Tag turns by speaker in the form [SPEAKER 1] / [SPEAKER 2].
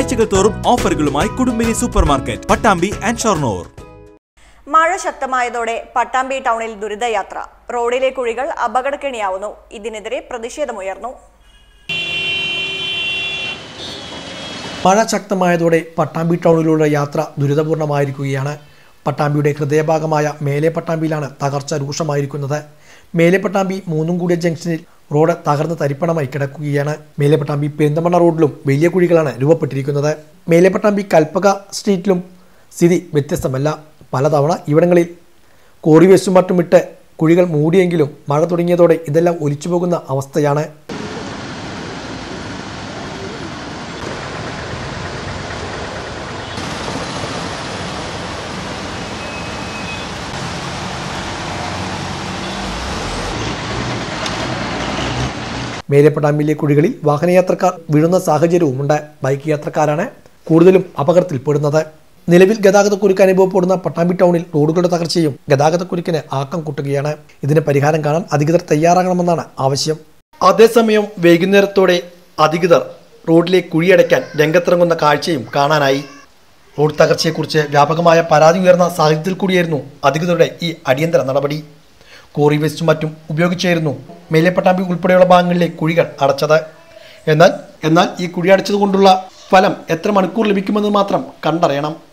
[SPEAKER 1] ആഴ്ചകൾ തോറും ഓഫറുകളുമായി Kudumbini super market Pattambi and Shoranur
[SPEAKER 2] മഴ ശക്തമായതോടെ പട്ടാമ്പി ടൗണിൽ ദുരിതയാത്ര റോഡിലെ കുഴികൾ അപകടക്കെണിയാവുന്നു ഇതിനെതിരെ പ്രതിഷേധമുയർന്നു
[SPEAKER 3] മഴ ശക്തമായതോടെ പട്ടാമ്പി ടൗണിലുള്ള യാത്ര ദുരിതപൂർണമായിരിക്കുകയാണ് പട്ടാമ്പിയുടെ ഹൃദയഭാഗമായ മേലെ പട്ടാമ്പിയിലാണ് തകർച്ച രൂക്ഷമായിരിക്കുന്നത് മേലെ പട്ടാമ്പി മൂന്നും കൂടിയ ജംഗ്ഷനിൽ റോഡ് തകർന്ന് തരിപ്പണമായി കിടക്കുകയാണ് മേലെ പട്ടാമ്പി പെരിന്തമണ്ണ റോഡിലും വലിയ കുഴികളാണ് രൂപപ്പെട്ടിരിക്കുന്നത് മേലെ പട്ടാമ്പി കൽപ്പക സ്ട്രീറ്റിലും സ്ഥിതി വ്യത്യസ്തമല്ല പലതവണ ഇവിടങ്ങളിൽ കോറി വേസ്റ്റും മറ്റുമിട്ട് കുഴികൾ മൂടിയെങ്കിലും മഴ തുടങ്ങിയതോടെ ഇതെല്ലാം ഒലിച്ചുപോകുന്ന അവസ്ഥയാണ് മേലെപ്പടാമ്പിലെ കുഴികളിൽ വാഹനയാത്രക്കാർ വീഴുന്ന സാഹചര്യവുമുണ്ട് ബൈക്ക് യാത്രക്കാരാണ് കൂടുതലും അപകടത്തിൽപ്പെടുന്നത് നിലവിൽ ഗതാഗതക്കുരുക്ക് അനുഭവപ്പെടുന്ന പട്ടാമ്പി ടൗണിൽ റോഡുകളുടെ തകർച്ചയും ഗതാഗതക്കുരുക്കിന് ആക്കം കൂട്ടുകയാണ് ഇതിന് പരിഹാരം കാണാൻ അധികൃതർ തയ്യാറാകണമെന്നാണ് ആവശ്യം അതേസമയം വൈകുന്നേരത്തോടെ അധികൃതർ റോഡിലെ കുഴിയടയ്ക്കാൻ രംഗത്തിറങ്ങുന്ന കാഴ്ചയും കാണാനായി റോഡ് തകർച്ചയെക്കുറിച്ച് വ്യാപകമായ പരാതി ഉയർന്ന സാഹചര്യത്തിൽ കൂടിയായിരുന്നു അധികൃതരുടെ ഈ അടിയന്തര നടപടി കോറി വേസ്റ്റും മറ്റും ഉപയോഗിച്ചായിരുന്നു മേലെപ്പട്ടാമ്പി ഉൾപ്പെടെയുള്ള ഭാഗങ്ങളിലെ കുഴികൾ അടച്ചത് എന്നാൽ എന്നാൽ ഈ കുഴി അടച്ചതുകൊണ്ടുള്ള ഫലം എത്ര മണിക്കൂർ ലഭിക്കുമെന്ന് മാത്രം കണ്ടറിയണം